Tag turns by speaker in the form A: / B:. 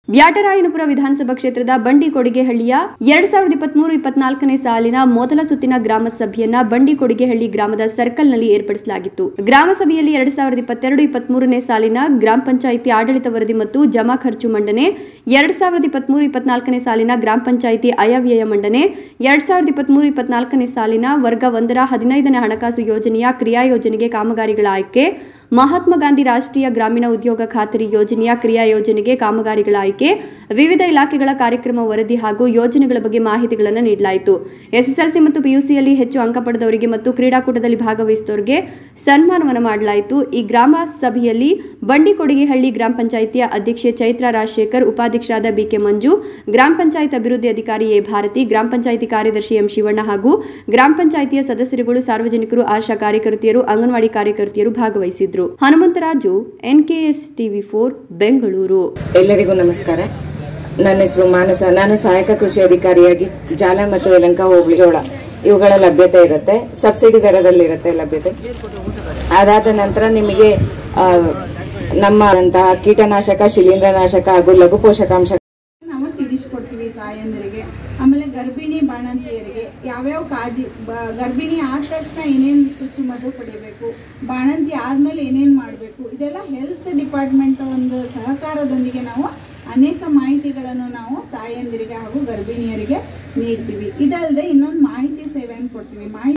A: ಬ್ಯಾಟರಾಯನಪುರ ವಿಧಾನಸಭಾ ಕ್ಷೇತ್ರದ ಬಂಡಿಕೊಡಿಗೆಹಳ್ಳಿಯ ಎರಡ್ ಸಾವಿರದ ಇಪ್ಪತ್ಮೂರು ಇಪ್ಪತ್ನಾಲ್ಕನೇ ಸಾಲಿನ ಮೊದಲ ಸುತ್ತಿನ ಗ್ರಾಮ ಸಭೆಯನ್ನ ಬಂಡಿಕೊಡಿಗೆಹಳ್ಳಿ ಗ್ರಾಮದ ಸರ್ಕಲ್ನಲ್ಲಿ ಏರ್ಪಡಿಸಲಾಗಿತ್ತು ಗ್ರಾಮ ಸಭೆಯಲ್ಲಿ ಎರಡ್ ಸಾವಿರದ ಇಪ್ಪತ್ತೆರಡು ಇಪ್ಪತ್ಮೂರನೇ ಸಾಲಿನ ಗ್ರಾಮ ಪಂಚಾಯಿತಿ ಆಡಳಿತ ವರದಿ ಮತ್ತು ಜಮಾ ಖರ್ಚು ಮಂಡನೆ ಎರಡ್ ಸಾವಿರದ ಇಪ್ಪತ್ಮೂರು ಇಪ್ಪತ್ನಾಲ್ಕನೇ ಸಾಲಿನ ಗ್ರಾಮ ಪಂಚಾಯಿತಿ ಅಯವ್ಯಯ ಮಂಡನೆ ಎರಡ್ ಸಾವಿರದ ಇಪ್ಪತ್ಮೂರು ಇಪ್ಪತ್ನಾಲ್ಕನೇ ಸಾಲಿನ ವರ್ಗ ಒಂದರ ಹದಿನೈದನೇ ಹಣಕಾಸು ಯೋಜನೆಯ ಕ್ರಿಯಾ ಯೋಜನೆಗೆ ಕಾಮಗಾರಿಗಳ ಆಯ್ಕೆ ಮಹಾತ್ಮ ಗಾಂಧಿ ರಾಷ್ಟ್ರೀಯ ಗ್ರಾಮೀಣ ಉದ್ಯೋಗ ಖಾತರಿ ಯೋಜನೆಯ ಕ್ರಿಯಾ ಯೋಜನೆಗೆ ಕಾಮಗಾರಿಗಳ ಆಯ್ಕೆ ವಿವಿಧ ಇಲಾಖೆಗಳ ಕಾರ್ಯಕ್ರಮ ವರದಿ ಹಾಗೂ ಯೋಜನೆಗಳ ಬಗ್ಗೆ ಮಾಹಿತಿಗಳನ್ನು ನೀಡಲಾಯಿತು ಎಸ್ಎಸ್ಎಲ್ಸಿ ಮತ್ತು ಪಿಯುಸಿಯಲ್ಲಿ ಹೆಚ್ಚು ಅಂಕ ಪಡೆದವರಿಗೆ ಮತ್ತು ಕ್ರೀಡಾಕೂಟದಲ್ಲಿ ಭಾಗವಹಿಸಿದವರಿಗೆ ಸನ್ಮಾನವನ್ನು ಮಾಡಲಾಯಿತು ಈ ಗ್ರಾಮ ಸಭೆಯಲ್ಲಿ ಬಂಡಿಕೊಡಿಗೆಹಳ್ಳಿ ಗ್ರಾಮ ಪಂಚಾಯಿತಿಯ ಅಧ್ಯಕ್ಷೆ ಚೈತ್ರ ರಾಜಶೇಖರ್ ಉಪಾಧ್ಯಕ್ಷರಾದ ಬಿಕೆ ಮಂಜು ಗ್ರಾಮ ಪಂಚಾಯತ್ ಅಭಿವೃದ್ಧಿ ಅಧಿಕಾರಿ ಎ ಭಾರತಿ ಗ್ರಾಮ ಪಂಚಾಯಿತಿ ಕಾರ್ಯದರ್ಶಿ ಎಂ ಶಿವಣ್ಣ ಹಾಗೂ ಗ್ರಾಮ ಪಂಚಾಯಿತಿಯ ಸದಸ್ಯರುಗಳು ಸಾರ್ವಜನಿಕರು ಆಶಾ ಕಾರ್ಯಕರ್ತೆಯರು ಅಂಗನವಾಡಿ ಕಾರ್ಯಕರ್ತೆಯರು ಭಾಗವಹಿಸಿದ್ರು Hanumantharaju NKS TV four Bengaluru
B: ಎಲ್ಲರಿಗೂ ನಮಸ್ಕಾರ ನನ್ನ ಹೆಸರು ಮಾನಸ ನಾನು ಸಹಾಯಕ ಕೃಷಿ ಅಧಿಕಾರಿಯಾಗಿ ಜಾಲ ಮತ್ತು ಯಲಂಕ ಹೋಬಳಿ ಜೋಳ ಇವುಗಳ ಲಭ್ಯತೆ ಇರುತ್ತೆ ಸಬ್ಸಿಡಿ ದರದಲ್ಲಿರುತ್ತೆ ಲಭ್ಯತೆ ಅದಾದ ನಂತರ ನಿಮಗೆ ಆ, ನಮ್ಮಂತಹ ಕೀಟನಾಶಕ ಶಿಲೀಂಧ್ರನಾಶಕ ಹಾಗೂ ಲಘು ಪೋಷಕಾಂಶ
C: ನಾವು ತಿಳಿಸ್ಕೊಡ್ತೀವಿ ತಾಯಂದಿರಿಗೆ ಆಮೇಲೆ ಗರ್ಭಿಣಿ ಬಾಣಂತಿಯರಿಗೆ ಯಾವ್ಯಾವ ಕಾಳಜಿ ಬ- ಗರ್ಭಿಣಿ ಆದ ತಕ್ಷಣ ಏನೇನು ಚುಚ್ಚುಮದ್ದು ಪಡಿಬೇಕು ಬಾಣಂತಿ ಆದಮೇಲೆ ಏನೇನು ಮಾಡಬೇಕು ಇದೆಲ್ಲ ಹೆಲ್ತ್ ಡಿಪಾರ್ಟ್ಮೆಂಟ್ ಒಂದು ಸಹಕಾರದೊಂದಿಗೆ ನಾವು ಅನೇಕ ಮಾಹಿತಿಗಳನ್ನು ನಾವು ತಾಯಂದಿರಿಗೆ ಹಾಗೂ ಗರ್ಭಿಣಿಯರಿಗೆ ನೀಡ್ತೀವಿ ಇದಲ್ಲದೆ ಇನ್ನೊಂದು ಮಾಹಿತಿ ಸೇವೆಯನ್ನು ಕೊಡ್ತೀವಿ ಮಾಹಿತಿ